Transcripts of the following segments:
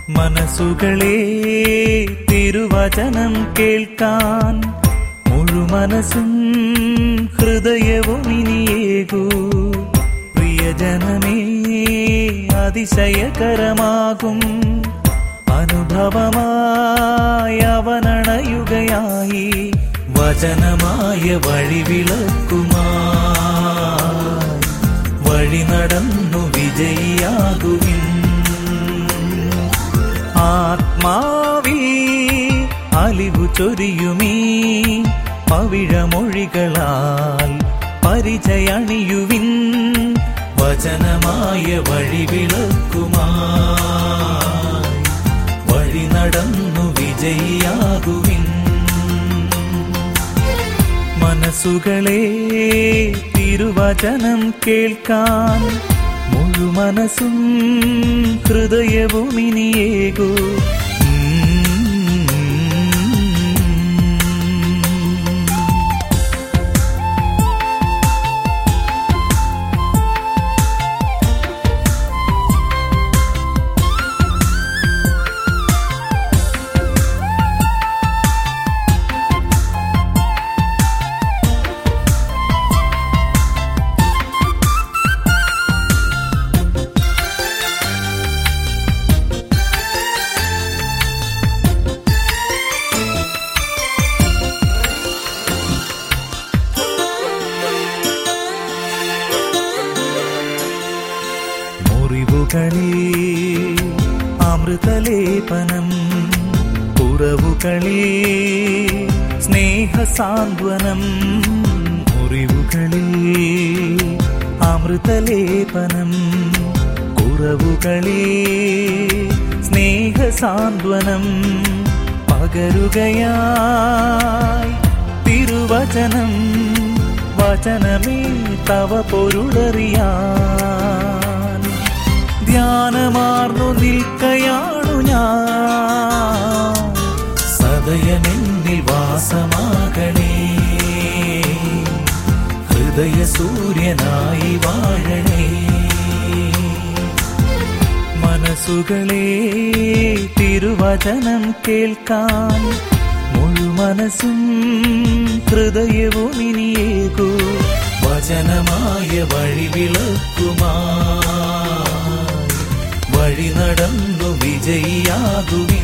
മനസ്സുകളെ തിരുവചനം കേൾക്കാൻ മുഴുമനസ്സും ഹൃദയവും ഇനിയേകൂ പ്രിയജനമേ അതിശയകരമാകും അനുഭവമായി അവനണയുകയായി വചനമായ വഴിവിളക്കുമായി വഴി നടന്നു വിജയിയാകുവിൻ ആത്മാവിൽ അലിവു ചൊരിയുമീ പവിഴമൊഴികളാൽ പരിചയണിയുവിൻ വചനമായ വഴിവിളക്കുമായി വഴി നടന്നു വിജയിയാകുവിൻ മനസ്സുകളെ തിരുവചനം കേൾക്കാൻ മുഴുമനസ്സും ഹൃദയവും ഇനിയേകൂ മുറിവുകളിൽ അമൃതലേപനം കുറവുകളിൽ സ്നേഹസാന്ത്വനം മുറിവുകളിൽ അമൃതലേപനം കുറവുകളിൽ സ്നേഹസാന്ത്വനം പകരുകയായി തിരുവചനം വചനമേ തവ പൊരുളറിയാൻ ധ്യാനമാർന്നു നിൽക്കയാണു ഞാൻ സദയമെന്നിൽ വാസമാകണേ ഹൃദയ സൂര്യനായി വാഴണേ മനസ്സുകളെ തിരുവചനം കേൾക്കാൻ മുഴുമനസ്സും ഹൃദയവും ഇനിയേകൂ വചനമായ വഴിവിളക്കുമായി വഴി നടന്നു വിജയിയാകുവിൻ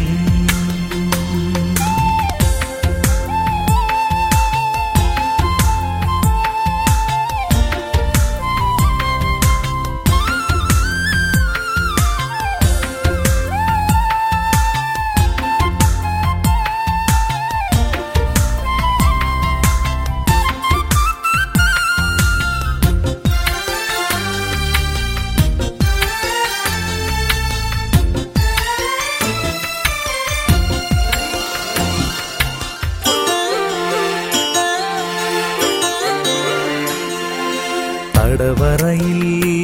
തടവറയിൽ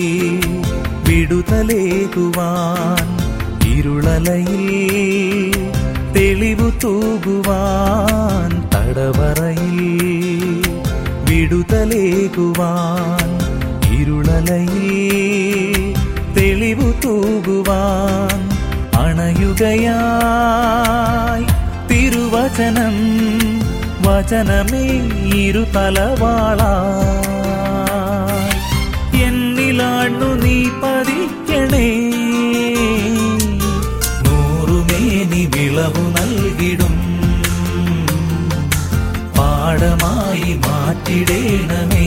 വിടുതലേകുവാൻ ഇരുളലയിൽ തെളിവു തൂകുവാൻ തടവറയിൽ വിടുതലേകുവാൻ ഇരുളലയിൽ തെളിവു തൂകുവാൻ അണയുകയായി തിരുവചനം വചനമേ ഇരുതലവാളായി എന്നിലാണു നീ പതിക്കണേ നൂറുമേനി വിളവു നൽകിടും പാടമായി മാറ്റിടേണമേ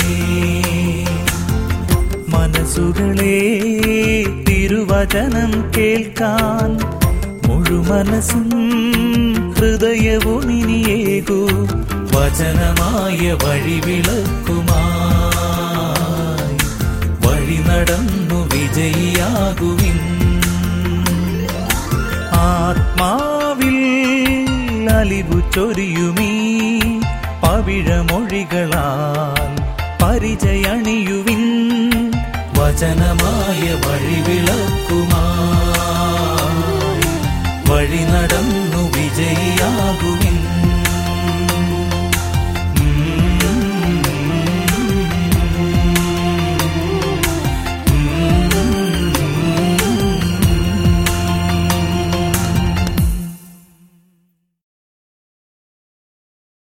മനസ്സുകളെ തിരുവചനം കേൾക്കാൻ മുഴുമനസ്സും ഹൃദയവും ഇനിയേകൂ വചനമായ വഴിവിളക്കുമായി വഴി നടന്നു വിജയിയാകുവിൻ ആത്മാവിൽ അലിവു ചൊരിയുമീ പവിഴമൊഴികളാൽ പരിചയണിയുവിൻ വചനമായ വഴിവിളക്കുമായി വഴി നടന്നു വിജയിയാകുവിൻ